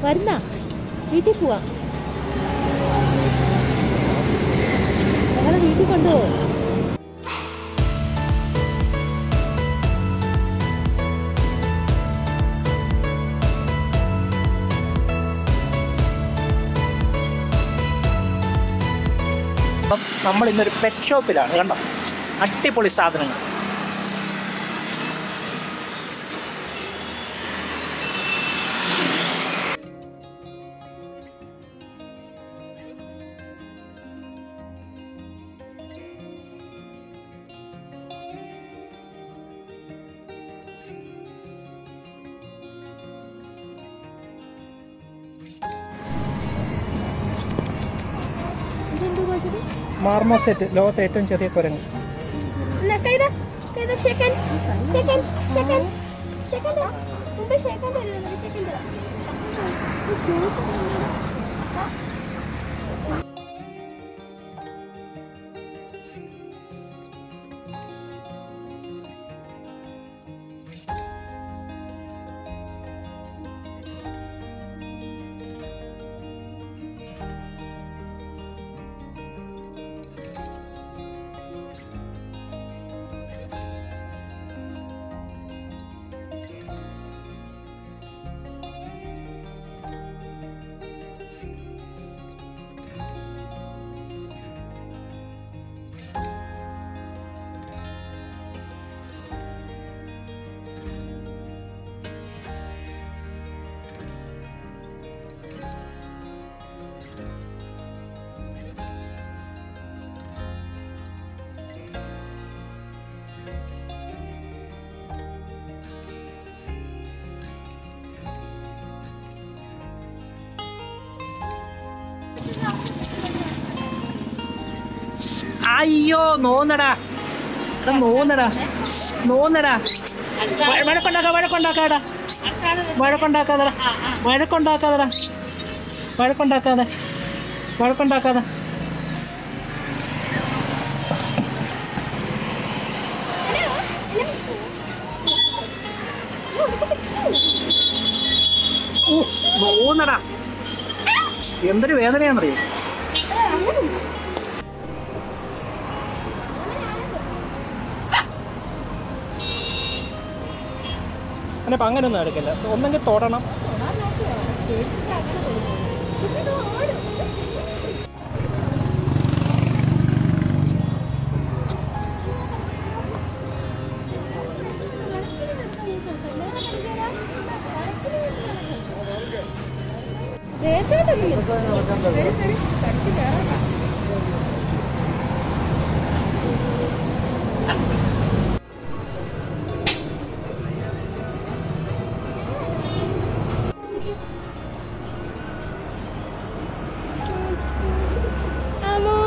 വരുന്ന വീട്ടിൽ പോവാ ഞങ്ങളെ വീട്ടിൽ കൊണ്ടുപോകും അപ്പം നമ്മൾ ഇന്നൊരു പെറ്റ് ഷോപ്പിലാണ് കണ്ടോ അടിപൊളി സാധനങ്ങൾ മാർമോ സെറ്റ് ലോകത്തെ ഏറ്റവും ചെറിയ കുരങ്ങ് കൈതാ കൈതാ സെക്കൻഡ് സെക്കൻഡ് സെക്കൻഡ് സെക്കൻഡ് മുമ്പ് സെക്കൻഡ് അല്ലേ സെക്കൻഡ് അയ്യോ നോന്നടാ എടാ നോന്നടാ നോന്നടാ വ- വഴക്കുണ്ടാക്ക വഴക്കുണ്ടാക്കാടാ വഴക്കുണ്ടാക്കാതെടാ വഴക്കുണ്ടാക്കാതെടാ വഴക്കുണ്ടാക്കാതെ വഴക്കുണ്ടാക്കാതെ ഊ, നോന്നടാ എന്തൊരു വേദനയാണെന്നറിയോ അങ്ങനെ ഇപ്പം അങ്ങനെയൊന്നും എടുക്കില്ല ഒന്നെങ്കിൽ തൊടണം അമ്മോ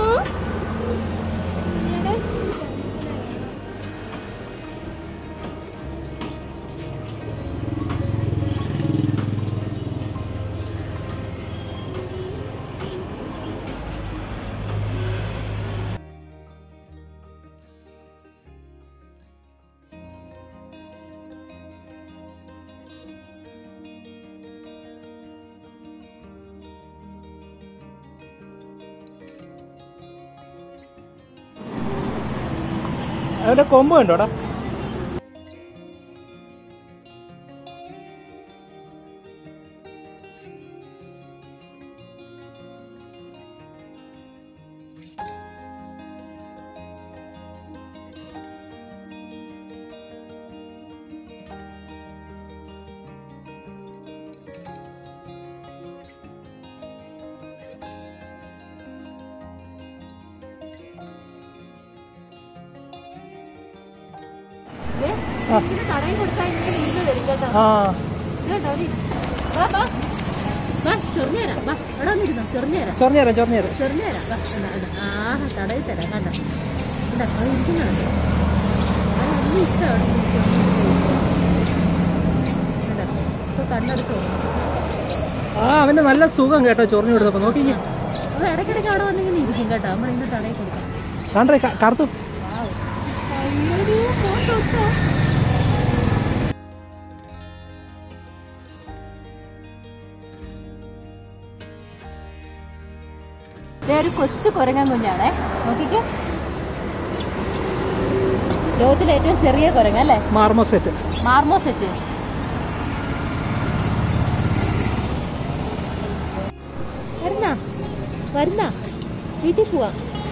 അതിന്റെ കൊമ്പ് കണ്ടോടാ ഇതിന് കടയിൽ കൊടുത്താൽ ഇങ്ങനെ വീട് തരും കേട്ടോ ആ കേട്ടോ നീ വാ വാ വാ ചൊറിഞ്ഞുതരാം വാ അവിടെ വന്നിരുന്നോ ചൊറിഞ്ഞുതരാം ചൊറഞ്ഞേരം ചൊറഞ്ഞേരം ചൊറിഞ്ഞുതരാം വാ കണ്ട കണ്ട ആ തടയിൽ തരാം കണ്ട കണ്ട അത് ഇരിക്കുന്നുണ്ട് നല്ല ഇഷ്ടമാണ് ഇപ്പൊ കണ്ണെടുത്തോ ആ അവന്റെ നല്ല സുഖം കേട്ടോ ചൊറിഞ്ഞു കൊടുത്തപ്പോ നോക്കിക്കേ അപ്പൊ ഇടയ്ക്കിടയ്ക്ക് അവിടെ വന്നിങ്ങനെ ഇരിക്കും കേട്ടോ നമ്മൾ ഇന്ന് തടയിൽ കൊടുക്കാം കണ്ടേ കറുത്തു അയ്യോ ഫോൺ തൊട്ടോ ഇതേ ഒരു കൊച്ചു കുരങ്ങൻ കുഞ്ഞാണേ നോക്കിക്കേ ലോകത്തിലെ ഏറ്റവും ചെറിയ കുരങ്ങ അല്ലേ മാർമോസെറ്റ് മാർമോ സെറ്റ് വരുന്ന വരുന്ന വീട്ടിൽ പോവാ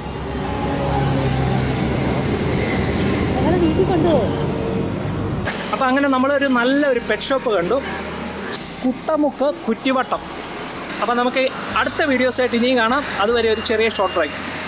ഞങ്ങളെ വീട്ടിൽ കൊണ്ടുപോകും അപ്പോൾ അങ്ങനെ നമ്മളൊരു നല്ലൊരു പെറ്റ് ഷോപ്പ് കണ്ടു കുട്ടമുക്ക് കുറ്റിവട്ടം അപ്പോൾ നമുക്ക് അടുത്ത വീഡിയോസായിട്ട് ഇനിയും കാണാം അതുവരെ ഒരു ചെറിയ ഷോർട്ട് ട്രൈ